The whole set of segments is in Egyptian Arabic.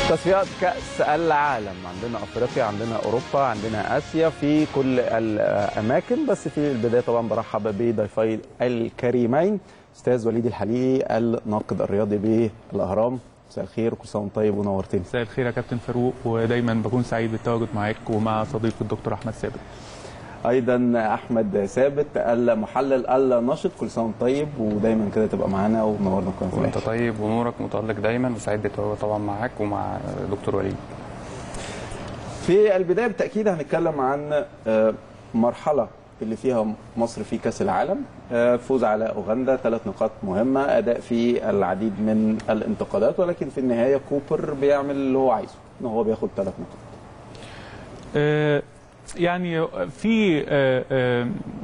تصفيات كأس العالم عندنا افريقيا عندنا اوروبا عندنا اسيا في كل الاماكن بس في البدايه طبعا برحب بضيفي الكريمين استاذ وليد الحليقي الناقد الرياضي بالاهرام مساء الخير وكل سنه وانت طيب ونورتني مساء الخير يا كابتن فاروق ودايما بكون سعيد بالتواجد معاك ومع صديقي الدكتور احمد ثابت ايضا احمد ثابت المحلل الناشط كل سنه وانت طيب ودايما كده تبقى معانا ومنورنا في قناه وانت الأهلي. طيب ونورك متألق دايما وسعيد بالتواجد طبعا معاك ومع دكتور وليد في البدايه بالتاكيد هنتكلم عن آه، مرحله اللي فيها مصر في كاس العالم آه، فوز على اوغندا ثلاث نقاط مهمه اداء في العديد من الانتقادات ولكن في النهايه كوبر بيعمل اللي هو عايزه ان هو بياخد ثلاث نقاط آه، يعني في آه، آه،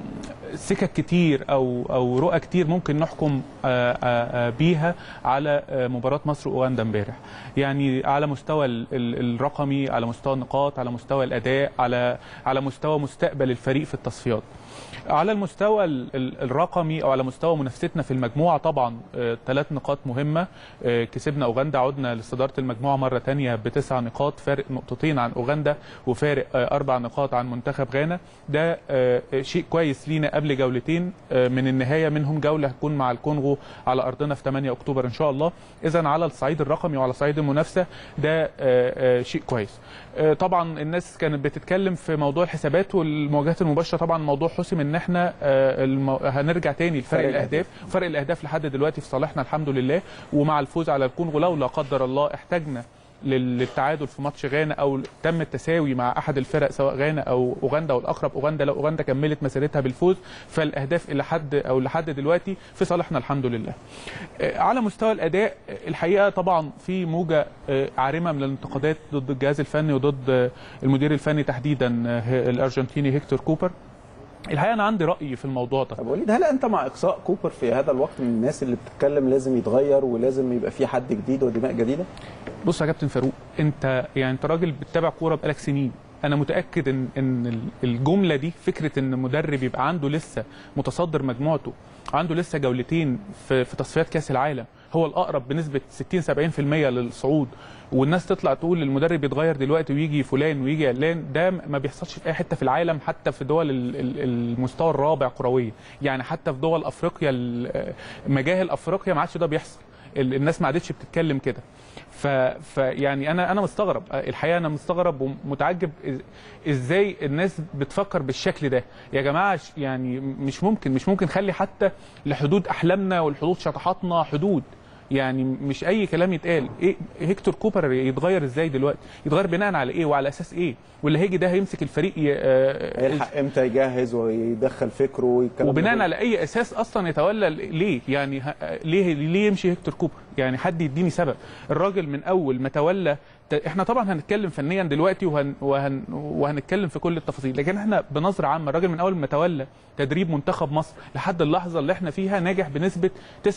سكك كتير او او رؤى كتير ممكن نحكم آه، آه، آه، بيها على آه، مباراه مصر واوغندا امبارح يعني على مستوى ال- ال- الرقمي على مستوى النقاط على مستوى الاداء على على مستوى مستقبل الفريق في التصفيات على المستوى ال- ال- الرقمي او على مستوى منافستنا في المجموعه طبعا ثلاث نقاط مهمه آه، كسبنا اوغندا عدنا لاستداره المجموعه مره ثانيه بتسع نقاط فارق نقطتين عن اوغندا وفارق آه، اربع نقاط عن منتخب غانا ده آه، شيء كويس لينا قبل جولتين آه، من النهايه منهم جوله هتكون مع الكونغو على ارضنا في 8 اكتوبر ان شاء الله اذا على الصعيد الرقمي وعلى صعيد المنافسه ده آه، آه، شيء كويس آه، طبعا الناس كانت بتتكلم في موضوع الحسابات والمواجهات المباشره طبعا الموضوع حسم ان احنا آه، المو... هنرجع تاني لفرق فرق الاهداف فرق الاهداف لحد دلوقتي في صالحنا الحمد لله ومع الفوز على الكونغو لو لا قدر الله احتاجنا لل- للتعادل في ماتش غانا او تم التساوي مع احد الفرق سواء غانا او اوغندا والاقرب اوغندا لو اوغندا كملت مسيرتها بالفوز فالاهداف الى حد او لحد دلوقتي في صالحنا الحمد لله. آه، على مستوى الاداء آه، الحقيقه طبعا في موجه آه، عارمه من الانتقادات ضد الجهاز الفني وضد آه، المدير الفني تحديدا آه، الارجنتيني هيكتور كوبر. الحقيقه انا عندي راي في الموضوع ده. طب وليد هل انت مع اقصاء كوبر في هذا الوقت من الناس اللي بتتكلم لازم يتغير ولازم يبقى في حد جديد ودماء جديده؟ بص يا كابتن فاروق انت يعني انت راجل بتتابع كوره بقالك سنين انا متاكد ان ان ال- الجمله دي فكره ان مدرب يبقى عنده لسه متصدر مجموعته عنده لسه جولتين في في تصفيات كاس العالم هو الاقرب بنسبه 60 70% للصعود والناس تطلع تقول المدرب يتغير دلوقتي ويجي فلان ويجي علان ده ما بيحصلش في اي حته في العالم حتى في دول ال- ال- المستوى الرابع كرويا يعني حتى في دول افريقيا ال- مجاهل افريقيا ما عادش ده بيحصل ال- الناس ما عادتش بتتكلم كده ف... فيعني انا انا مستغرب الحقيقه انا مستغرب ومتعجب إز- ازاي الناس بتفكر بالشكل ده يا جماعه ش- يعني مش ممكن مش ممكن نخلي حتى لحدود احلامنا والحدود شطحاتنا حدود يعني مش اي كلام يتقال ايه هيكتور كوبر يتغير ازاي دلوقتي يتغير بناء على ايه وعلى اساس ايه واللي هيجي ده هيمسك الفريق ي... آه، هيلحق امتى يجهز ويدخل فكره والكلام وبناء ده على اي اساس اصلا يتولى ال- ليه يعني ه- ليه ليه يمشي هيكتور كوبر يعني حد يديني سبب الراجل من اول ما تولى ت- احنا طبعا هنتكلم فنيا دلوقتي وهن وهن وهنتكلم في كل التفاصيل لكن احنا بنظره عامه الراجل من اول ما تولى تدريب منتخب مصر لحد اللحظه اللي احنا فيها ناجح بنسبه 99%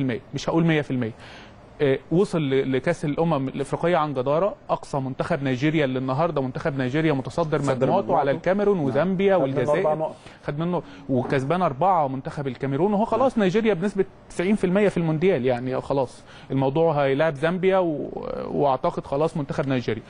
مش هقول 100% آه، وصل ل- لكاس الامم الافريقيه عن جداره اقصى منتخب نيجيريا اللي النهارده منتخب نيجيريا متصدر متصدر مجموعته على مجموعته. الكاميرون نعم. وزامبيا خد منه أربع والجزائر نقط. خد منه وكسبان أربعة منتخب الكاميرون وهو خلاص نيجيريا بنسبة 90% في المونديال يعني خلاص الموضوع هيلاعب زامبيا و... واعتقد خلاص منتخب نيجيريا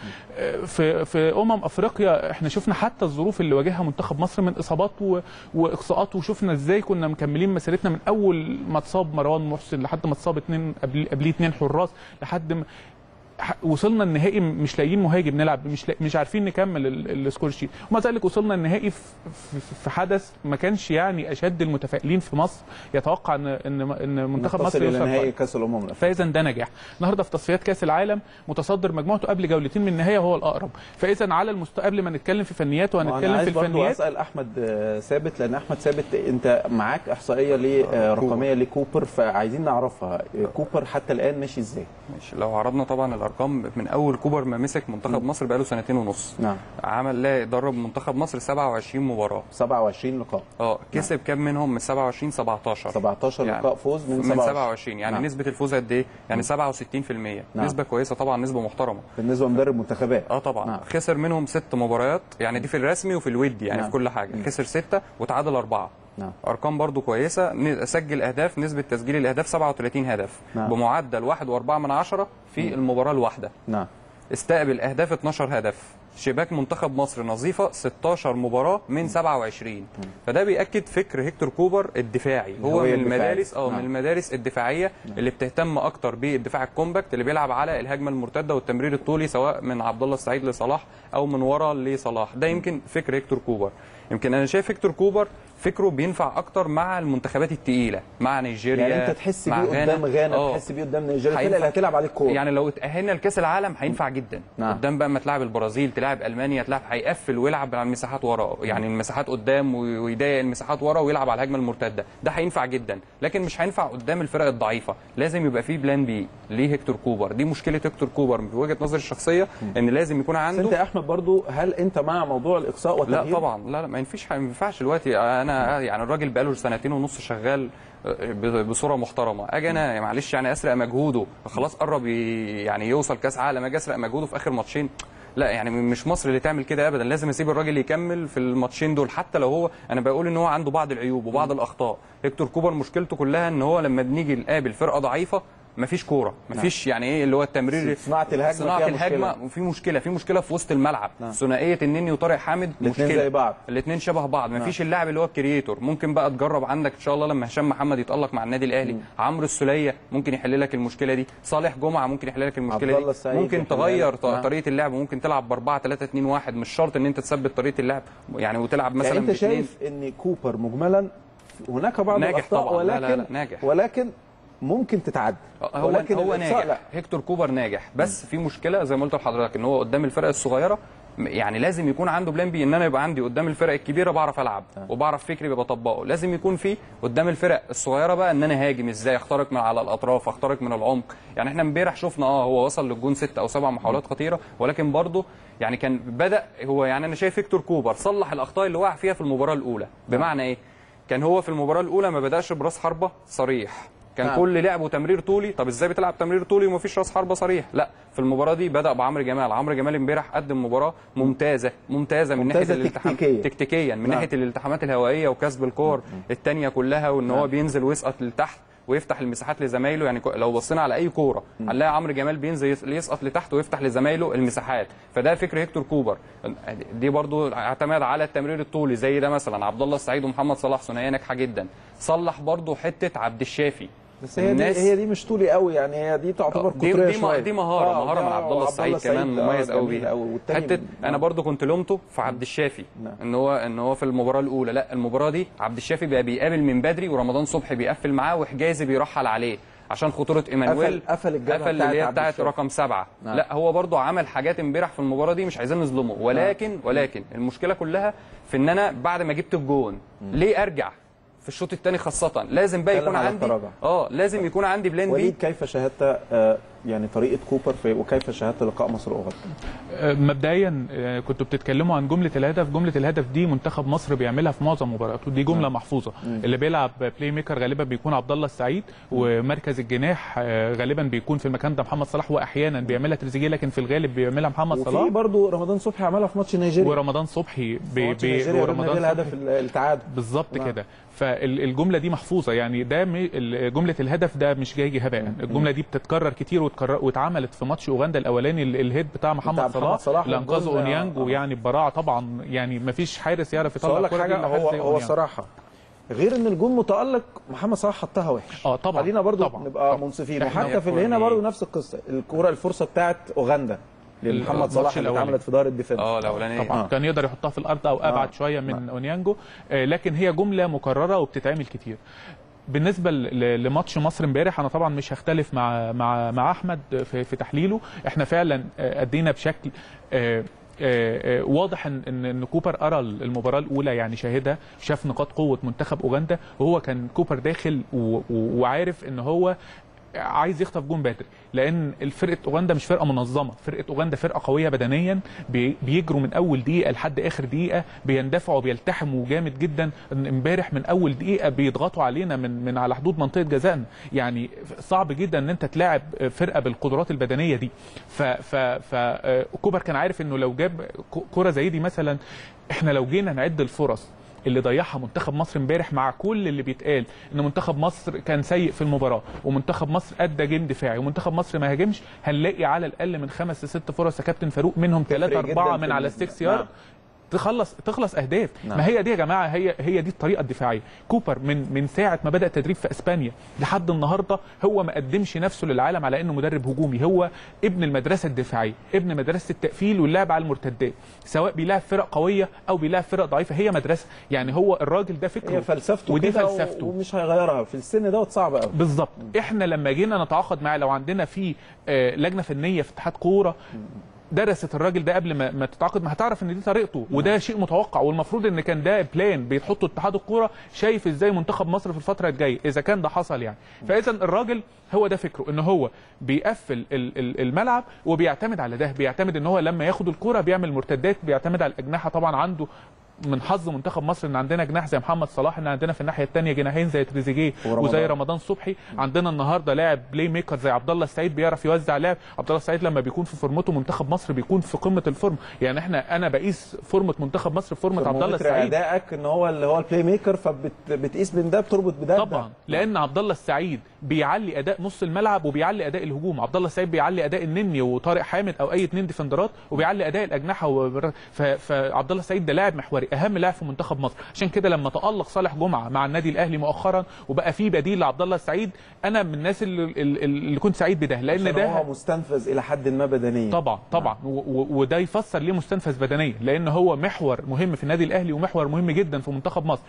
في في أمم أفريقيا احنا شفنا حتى الظروف اللي واجهها منتخب مصر من إصابات و... وإقصاءات وشفنا ازاي كنا مكملين مسيرتنا من أول ما اتصاب مروان محسن لحد ما اتصاب اتنين قبل قبليه اتنين حراس لحد ما ح- وصلنا النهائي مش لاقيين مهاجم نلعب مش لا مش عارفين نكمل ال- السكور شيت ومع ذلك وصلنا النهائي في, في, في حدث ما كانش يعني اشد المتفائلين في مصر يتوقع ان ان ان منتخب نتصل مصر الى يوصل نهائي فاينل. كاس الامم الافريقيه فاذا ده نجاح النهارده في تصفيات كاس العالم متصدر مجموعته قبل جولتين من النهايه هو الاقرب فاذا على المستوى قبل ما نتكلم في فنيات انا وهنتكلم عايز في برضو الفنيات اسال احمد آه، ثابت لان احمد ثابت انت معاك احصائيه ليه آه، رقميه لكوبر فعايزين نعرفها آه، كوبر حتى الان ماشي ازاي ماشي لو عرضنا طبعا الارقام من اول كوبر ما مسك منتخب مصر بقاله سنتين ونص نعم عمل لا درب منتخب مصر 27 مباراه 27 لقاء اه كسب كام منهم من 27 17 17 يعني لقاء فوز من من 27 27 يعني نعم. نسبه الفوز قد ايه يعني 67% نعم. نسبه كويسه طبعا نسبه محترمه بالنسبه لمدرب منتخبات اه طبعا نعم. خسر منهم ست مباريات يعني دي في الرسمي وفي الودي يعني نعم. في كل حاجه خسر سته وتعادل اربعه نعم ارقام برضو كويسه ن- سجل اهداف نسبه تسجيل الاهداف 37 هدف نعم. بمعدل 1.4 من عشرة في المباراه الواحده نعم استقبل اهداف 12 هدف شباك منتخب مصر نظيفه 16 مباراه من 27 فده بياكد فكر هيكتور كوبر الدفاعي هو الهوية من الدفاعية. المدارس اه من نعم. المدارس الدفاعيه اللي بتهتم اكتر بالدفاع الكومباكت اللي بيلعب على الهجمه المرتده والتمرير الطولي سواء من عبد الله السعيد لصلاح او من ورا لصلاح ده يمكن فكر هيكتور كوبر يمكن انا شايف هيكتور كوبر فكره بينفع اكتر مع المنتخبات التقيله مع نيجيريا يعني انت تحس بيه مع قدام غانا آه. تحس بيه قدام نيجيريا الفرقه هينفع. اللي هتلعب عليه الكوره يعني لو اتأهلنا لكأس العالم هينفع جدا نعم. قدام بقى ما تلعب البرازيل تلعب المانيا تلعب هيقفل ويلعب على المساحات ورا يعني المساحات قدام وي- ويضايق المساحات ورا ويلعب على الهجمه المرتده ده هينفع جدا لكن مش هينفع قدام الفرق الضعيفه لازم يبقى في بلان بي ليه هيكتور كوبر دي مشكله هيكتور كوبر في وجهه نظري الشخصيه ان لازم يكون بس عنده انت يا احمد برضو هل انت مع موضوع الاقصاء لا والتغيير طبعا لا لا ما ينفعش ما ينفعش دلوقتي انا يعني الراجل بقاله سنتين ونص شغال ب- بصوره محترمه اجي انا معلش يعني اسرق مجهوده خلاص قرب ي- يعني يوصل كاس عالم اجي اسرق مجهوده في اخر ماتشين لا يعني مش مصر اللي تعمل كده ابدا لازم اسيب الراجل يكمل في الماتشين دول حتى لو هو انا بقول ان هو عنده بعض العيوب وبعض الاخطاء هيكتور كوبر مشكلته كلها ان هو لما بنيجي نقابل فرقه ضعيفه مفيش كوره مفيش يعني ايه اللي هو التمرير صناعة الهجمة صناعه فيها الهجمه مشكلة. وفي مشكله في مشكله في وسط الملعب ثنائيه النني وطارق حامد الاتنين مشكله زي بعض. الاثنين شبه بعض مفيش اللاعب اللي هو الكرييتور ممكن بقى تجرب عندك ان شاء الله لما هشام محمد يتالق مع النادي الاهلي عمرو السوليه ممكن يحل لك المشكله دي صالح جمعه ممكن يحل لك المشكله عبد الله دي السعيد ممكن يحل تغير لك. نعم. ط- طريقه اللعب ممكن تلعب ب 4 3 2 1 مش شرط ان انت تثبت طريقه اللعب يعني وتلعب مثلا يعني انت باتنين. شايف ان كوبر مجملا هناك بعض ناجح الاخطاء طبعاً. لا، ولكن لا، لا، ناجح. ولكن ممكن تتعدى هو ولكن هو الإقصاء ناجح لا هيكتور كوبر ناجح بس في مشكله زي ما قلت لحضرتك ان هو قدام الفرق الصغيره م- يعني لازم يكون عنده بلان بي ان انا يبقى عندي قدام الفرق الكبيره بعرف العب وبعرف فكري بطبقه لازم يكون في قدام الفرق الصغيره بقى ان انا هاجم ازاي اخترق من على الاطراف اخترق من العمق يعني احنا امبارح شفنا اه هو وصل للجون ست او سبع محاولات خطيره ولكن برضه يعني كان بدا هو يعني انا شايف هيكتور كوبر صلح الاخطاء اللي وقع فيها في المباراه الاولى بمعنى ايه كان هو في المباراه الاولى ما بداش براس حربه صريح كان نعم. كل لعبه تمرير طولي طب ازاي بتلعب تمرير طولي ومفيش راس حربه صريح لا في المباراه دي بدا بعمرو جمال عمرو جمال امبارح قدم مباراه ممتازه ممتازه من ممتازة ناحيه الالتحام تكتيكيا. تكتيكيا من نعم. ناحيه الالتحامات الهوائيه وكسب الكور الثانيه كلها وان هو بينزل ويسقط لتحت ويفتح المساحات لزمايله يعني كو- لو بصينا على اي كوره هنلاقي عمرو جمال بينزل يس- يسقط لتحت ويفتح لزمايله المساحات فده فكر هيكتور كوبر دي برضو اعتماد على التمرير الطولي زي ده مثلا عبد الله السعيد ومحمد صلاح ثنائيه ناجحه جدا صلح برضو حته عبد الشافي بس هي دي الناس- هي دي مش طولي قوي يعني هي دي تعتبر دي قطريه دي, شويه دي مهاره آه، مهاره من ده عبد الله السعيد كمان آه، مميز قوي جميل بيها أوي. والتاني حته انا آه. برضو كنت لومته في عبد الشافي نعم. ان هو ان هو في المباراه الاولى لا المباراه دي عبد الشافي بقى بيقابل من بدري ورمضان صبحي بيقفل معاه وحجازي بيرحل عليه عشان خطوره ايمانويل قفل- قفل الجبهة قفل بتاعت اللي هي عبد بتاعت الشافي. رقم سبعه نعم. لا هو برضو عمل حاجات امبارح في المباراه دي مش عايزين نظلمه ولكن ولكن المشكله كلها في ان انا بعد ما جبت الجون ليه ارجع في الشوط الثاني خاصه لازم بقى اتكلم يكون على عندي التراجع. اه لازم يكون عندي بلان بي وليد كيف شاهدت آه، يعني طريقه كوبر في وكيف شاهدت لقاء مصر واوغندا آه، مبدئيا آه، كنتوا بتتكلموا عن جمله الهدف جمله الهدف دي منتخب مصر بيعملها في معظم مبارياته دي جمله محفوظه اللي بيلعب بلاي ميكر غالبا بيكون عبد الله السعيد ومركز الجناح آه، غالبا بيكون في المكان ده محمد صلاح واحيانا بيعملها تريزيجيه لكن في الغالب بيعملها محمد وفي صلاح برضو رمضان صبحي عملها في ماتش نيجيريا ورمضان صبحي بي ماتش بي نيجيريا ورمضان ورمضان صبحي الهدف التعادل بالظبط نعم. كده فالجمله دي محفوظه يعني ده م- ال- جمله الهدف ده مش جاي هباء الجمله دي بتتكرر كتير وتكرر واتعملت في ماتش اوغندا الاولاني ال- الهيد بتاع محمد بتاع محمد صلاح, صلاح اللي والجول انقذه ده- اونيانج آه. ويعني ببراعه طبعا يعني ما فيش حارس يعرف بس اقول يطلع لك الكرة دي حاجه إلا حارس هو زي هو أونيانج. صراحه غير ان الجون متالق محمد صلاح حطها وحش اه طبعا خلينا برضو طبعا نبقى طبعا. منصفين إحنا وحتى في الكورة هنا دي- برضو نفس القصه الكوره الفرصه بتاعت اوغندا لمحمد الماتش صلاح اللي الأولاني. اتعملت في دار الدفاع اه الاولانيه طبعا آه. كان يقدر يحطها في الارض او ابعد آه. شويه من اونيانجو آه، لكن هي جمله مكرره وبتتعمل كتير بالنسبه ل- لماتش مصر امبارح انا طبعا مش هختلف مع مع مع احمد في, في تحليله احنا فعلا آه، ادينا بشكل آه، آه، آه، واضح ان ان إن كوبر ارى المباراه الاولى يعني شاهدها شاف نقاط قوه منتخب اوغندا وهو كان كوبر داخل و- و- وعارف ان هو عايز يخطف جون بدري لان فرقه اوغندا مش فرقه منظمه فرقه اوغندا فرقه قويه بدنيا بي- بيجروا من اول دقيقه لحد اخر دقيقه بيندفعوا بيلتحموا جامد جدا إن امبارح من اول دقيقه بيضغطوا علينا من من على حدود منطقه جزائنا يعني صعب جدا ان انت تلاعب فرقه بالقدرات البدنيه دي ف ف ف آه، كوبر كان عارف انه لو جاب ك- كره زي دي مثلا احنا لو جينا نعد الفرص اللي ضيعها منتخب مصر امبارح مع كل اللي بيتقال ان منتخب مصر كان سيء في المباراه ومنتخب مصر ادى جيم دفاعي ومنتخب مصر ما هاجمش هنلاقي على الاقل من خمس لست فرص يا كابتن فاروق منهم ثلاثه جداً اربعه في من على ال- السكس نعم. يارد تخلص تخلص اهداف نعم. ما هي دي يا جماعه هي هي دي الطريقه الدفاعيه كوبر من من ساعه ما بدا تدريب في اسبانيا لحد النهارده هو ما قدمش نفسه للعالم على انه مدرب هجومي هو ابن المدرسه الدفاعيه ابن مدرسه التقفيل واللعب على المرتدات سواء بيلعب فرق قويه او بيلعب فرق ضعيفه هي مدرسه يعني هو الراجل ده فكره هي فلسفته ودي كده فلسفته ومش هيغيرها في السن دوت صعب قوي بالظبط احنا لما جينا نتعاقد معاه لو عندنا في آه، لجنه فنيه في اتحاد كوره درست الراجل ده قبل ما, ما تتعاقد ما هتعرف ان دي طريقته وده شيء متوقع والمفروض ان كان ده بلان بيحطه اتحاد الكوره شايف ازاي منتخب مصر في الفتره الجايه اذا كان ده حصل يعني فاذا الراجل هو ده فكره ان هو بيقفل ال- ال- الملعب وبيعتمد على ده بيعتمد ان هو لما ياخد الكوره بيعمل مرتدات بيعتمد على الاجنحه طبعا عنده من حظ منتخب مصر ان عندنا جناح زي محمد صلاح ان عندنا في الناحيه الثانيه جناحين زي تريزيجيه ورمضان. وزي رمضان صبحي عندنا النهارده لاعب بلاي ميكر زي عبد الله السعيد بيعرف يوزع لعب عبد الله السعيد لما بيكون في فورمته منتخب مصر بيكون في قمه الفورم يعني احنا انا بقيس فورمه منتخب مصر بفورمه عبد الله ترمومتر السعيد ادائك ان هو اللي هو البلاي ميكر فبتقيس من ده بتربط بده طبعا لان عبد الله السعيد بيعلي اداء نص الملعب وبيعلي اداء الهجوم عبد الله السعيد بيعلي اداء النني وطارق حامد او اي اتنين ديفندرات وبيعلي اداء الاجنحه و... ف... فعبد الله السعيد ده لاعب محوري اهم لاعب في منتخب مصر عشان كده لما تالق صالح جمعه مع النادي الاهلي مؤخرا وبقى في بديل لعبد الله السعيد انا من الناس اللي, اللي اللي كنت سعيد بده لان لان ده هو مستنفذ الى حد ما بدنيا طبعا طبعا و- و- وده يفسر ليه مستنفذ بدنيا لان هو محور مهم في النادي الاهلي ومحور مهم جدا في منتخب مصر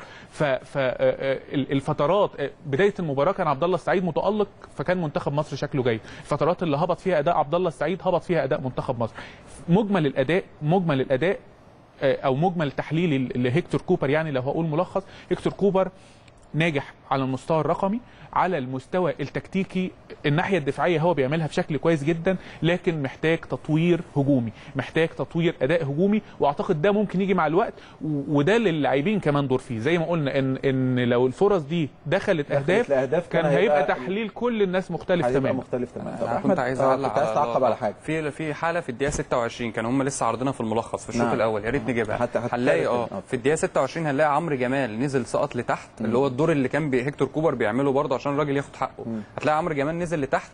فالفترات بدايه المباراه كان عبد الله السعيد متالق فكان منتخب مصر شكله جيد الفترات اللي هبط فيها اداء عبد الله السعيد هبط فيها اداء منتخب مصر مجمل الاداء مجمل الاداء آه، او مجمل تحليلي لهيكتور كوبر يعني لو هقول ملخص هيكتور كوبر ناجح على المستوى الرقمي على المستوى التكتيكي الناحيه الدفاعيه هو بيعملها بشكل كويس جدا لكن محتاج تطوير هجومي محتاج تطوير اداء هجومي واعتقد ده ممكن يجي مع الوقت و- وده للاعبين كمان دور فيه زي ما قلنا ان ان لو الفرص دي دخلت اهداف لأهداف كان كان هيبقى هيبقى- تحليل كل الناس مختلف هيبقى تماما مختلف تماما طب انا أحمد، كنت عايز آه، اعلق كنت عايز تعقب على حاجه في في حاله في الدقيقه 26 كانوا هم لسه عارضينها في الملخص في الشوط نعم. الاول يا ريت نجيبها حتى- حتى هنلاقي فعلا اه كده. في الدقيقه 26 هنلاقي عمرو جمال نزل سقط لتحت اللي هو الدور اللي كان بي- هيكتور كوبر بيعمله برضه عشان الراجل ياخد حقه هتلاقي عمرو جمال نزل لتحت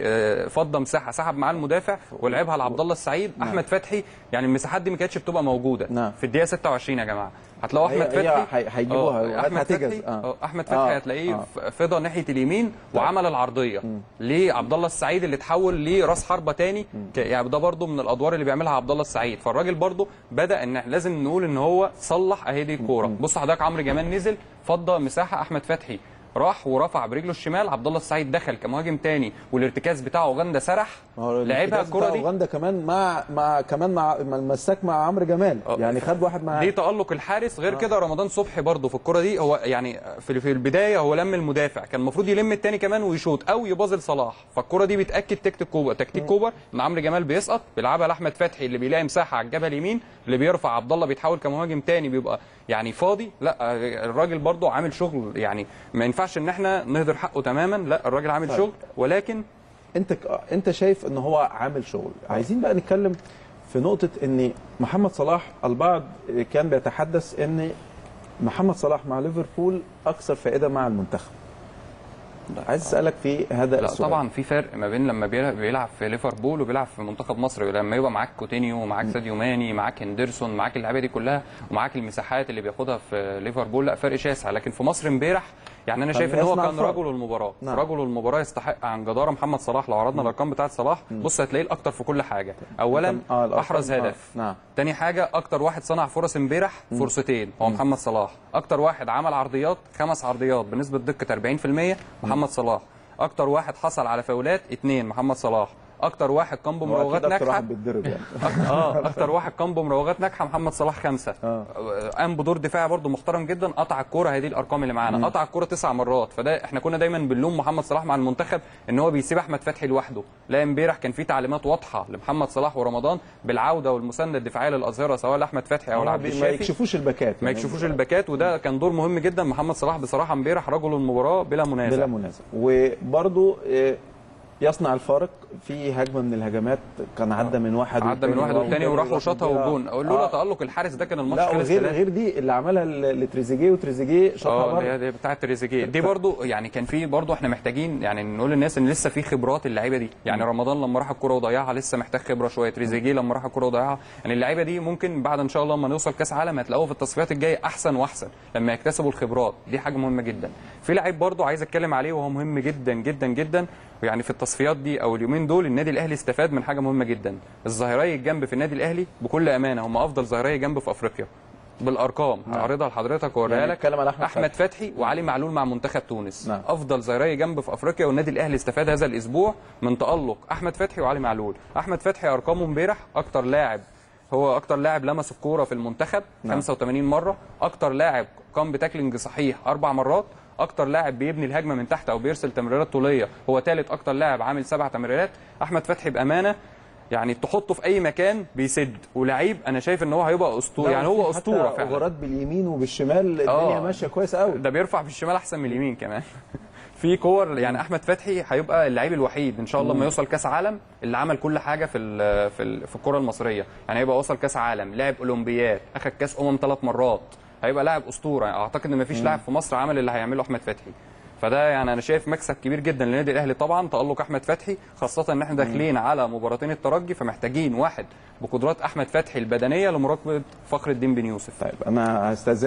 وفضى مساحه سحب معاه المدافع ولعبها لعبد الله السعيد احمد فتحي يعني المساحات دي ما كانتش بتبقى موجوده نعم. في الدقيقه 26 يا جماعه هتلاقوا هي- احمد هي فتحي هي- هيجيبوها، آه، وقت احمد هتجز، فتحي آه. آه، احمد فتحي آه، هتلاقيه آه. ف- فضى ناحيه اليمين وعمل العرضيه لعبد الله السعيد اللي اتحول لراس حربه تاني ك- يعني ده برضو من الادوار اللي بيعملها عبد الله السعيد فالراجل برضو بدا ان إحنا لازم نقول ان هو صلح اهي دي الكوره بص حضرتك عمرو جمال نزل فضى مساحه احمد فتحي راح ورفع برجله الشمال عبد الله السعيد دخل كمهاجم تاني والارتكاز بتاعه اوغندا سرح ما هو لعبها الارتكاز الكره بتاع دي اوغندا كمان مع مع كمان مع مع المساك مع عمرو جمال آه. يعني خد واحد مع دي تألق الحارس غير كده رمضان صبحي برضه في الكرة دي هو يعني في في البداية هو لم المدافع كان المفروض يلم التاني كمان ويشوط أو يبازل صلاح فالكرة دي بتأكد تكتيك كوبر تكتيك كوبر إن عمرو جمال بيسقط بيلعبها لأحمد فتحي اللي بيلاقي مساحة على الجبهة اليمين اللي بيرفع عبد الله بيتحول كمهاجم تاني بيبقى يعني فاضي لا الراجل برضه عامل شغل يعني ما ينفعش إن احنا نهدر حقه تماما لا الراجل عامل طيب. شغل ولكن انت ك- انت شايف ان هو عامل شغل عايزين بقى نتكلم في نقطه ان محمد صلاح البعض كان بيتحدث ان محمد صلاح مع ليفربول اكثر فائده مع المنتخب عايز اسالك في هذا لا السؤال طبعا في فرق ما بين لما بيلعب, بيلعب في ليفربول وبيلعب في منتخب مصر لما يبقى معاك كوتينيو ومعاك ساديو ماني معاك هندرسون معاك اللعيبه دي كلها ومعاك المساحات اللي بياخدها في ليفربول لا فرق شاسع لكن في مصر امبارح يعني انا كان شايف ان هو يصنع كان الفرق. رجل المباراه نعم. رجل المباراه يستحق عن جداره محمد صلاح لو عرضنا الارقام بتاعه صلاح بص هتلاقيه الاكتر في كل حاجه اولا آه، الأرقام، احرز آه، هدف نعم. تاني حاجه اكتر واحد صنع فرص امبارح فرصتين هو محمد صلاح اكتر واحد عمل عرضيات خمس عرضيات بنسبه دقه 40% محمد صلاح اكتر واحد حصل على فاولات اثنين محمد صلاح اكتر واحد قام هو بمراوغات أكيد اكتر ناجحه واحد بيتضرب يعني اه اكتر واحد قام بمراوغات ناجحه محمد صلاح خمسه آه. قام بدور دفاعي برده محترم جدا قطع الكوره هي دي الارقام اللي معانا قطع الكوره تسع مرات فده احنا كنا دايما بنلوم محمد صلاح مع المنتخب ان هو بيسيب احمد فتحي لوحده لا امبارح كان في تعليمات واضحه لمحمد صلاح ورمضان بالعوده والمسانده الدفاعيه للاظهره سواء لاحمد فتحي او هو لعبد بي- ما الشافي يكشفوش الباكات ما يعني يكشفوش الباكات وده كان دور مهم جدا محمد صلاح بصراحه امبارح رجل المباراه بلا منازع بلا منازع وبرضو آه، يصنع الفارق في هجمه من الهجمات كان عدى من واحد عدى من واحد والتاني وراح وراح وشاطها يديها. والجون اقول لولا آه. تالق الحارس ده كان الماتش لا خلص وغير ثلاثة. غير دي اللي عملها ل- لتريزيجيه وتريزيجيه شاطها اه اللي بره هي دي بتاعه تريزيجيه دي ف- برضو يعني كان في برضو احنا محتاجين يعني نقول للناس ان لسه في خبرات اللعيبه دي يعني رمضان لما راح الكوره وضيعها لسه محتاج خبره شويه تريزيجيه لما راح الكوره وضيعها يعني اللعيبه دي ممكن بعد ان شاء الله لما نوصل كاس عالم هتلاقوه في التصفيات الجايه احسن واحسن لما يكتسبوا الخبرات دي حاجه مهمه جدا في لعيب برضو عايز اتكلم عليه وهو مهم جدا جدا جدا ويعني في التصفيات دي او اليومين دول النادي الاهلي استفاد من حاجه مهمه جدا الظاهري الجنب في النادي الاهلي بكل امانه هم افضل ظاهري جنب في افريقيا بالارقام هعرضها لحضرتك واوريها يعني لك نتكلم على أحمد احمد فتحي وعلي معلول مع منتخب تونس نعم. افضل ظهيري جنب في افريقيا والنادي الاهلي استفاد هذا الاسبوع من تالق احمد فتحي وعلي معلول احمد فتحي ارقامه امبارح اكتر لاعب هو اكتر لاعب لمس الكوره في المنتخب نعم. 85 مره اكتر لاعب قام بتاكلينج صحيح اربع مرات اكتر لاعب بيبني الهجمه من تحت او بيرسل تمريرات طوليه هو ثالث اكتر لاعب عامل سبع تمريرات احمد فتحي بامانه يعني تحطه في اي مكان بيسد ولعيب انا شايف ان هو هيبقى اسطوره يعني هو اسطوره فعلا اوفرات باليمين وبالشمال الدنيا آه. ماشيه كويس قوي ده بيرفع بالشمال احسن من اليمين كمان في كور يعني احمد فتحي هيبقى اللعيب الوحيد ان شاء الله لما يوصل كاس عالم اللي عمل كل حاجه في ال في ال في الكره المصريه يعني هيبقى وصل كاس عالم لعب اولمبياد اخذ كاس امم ثلاث مرات هيبقى لاعب اسطوره يعني اعتقد ان مفيش لاعب في مصر عمل اللي هيعمله احمد فتحي فده يعني انا شايف مكسب كبير جدا للنادي الاهلي طبعا تالق احمد فتحي خاصه ان احنا داخلين على مباراتين الترجي فمحتاجين واحد بقدرات احمد فتحي البدنيه لمراقبه فخر الدين بن يوسف طيب انا هستاذن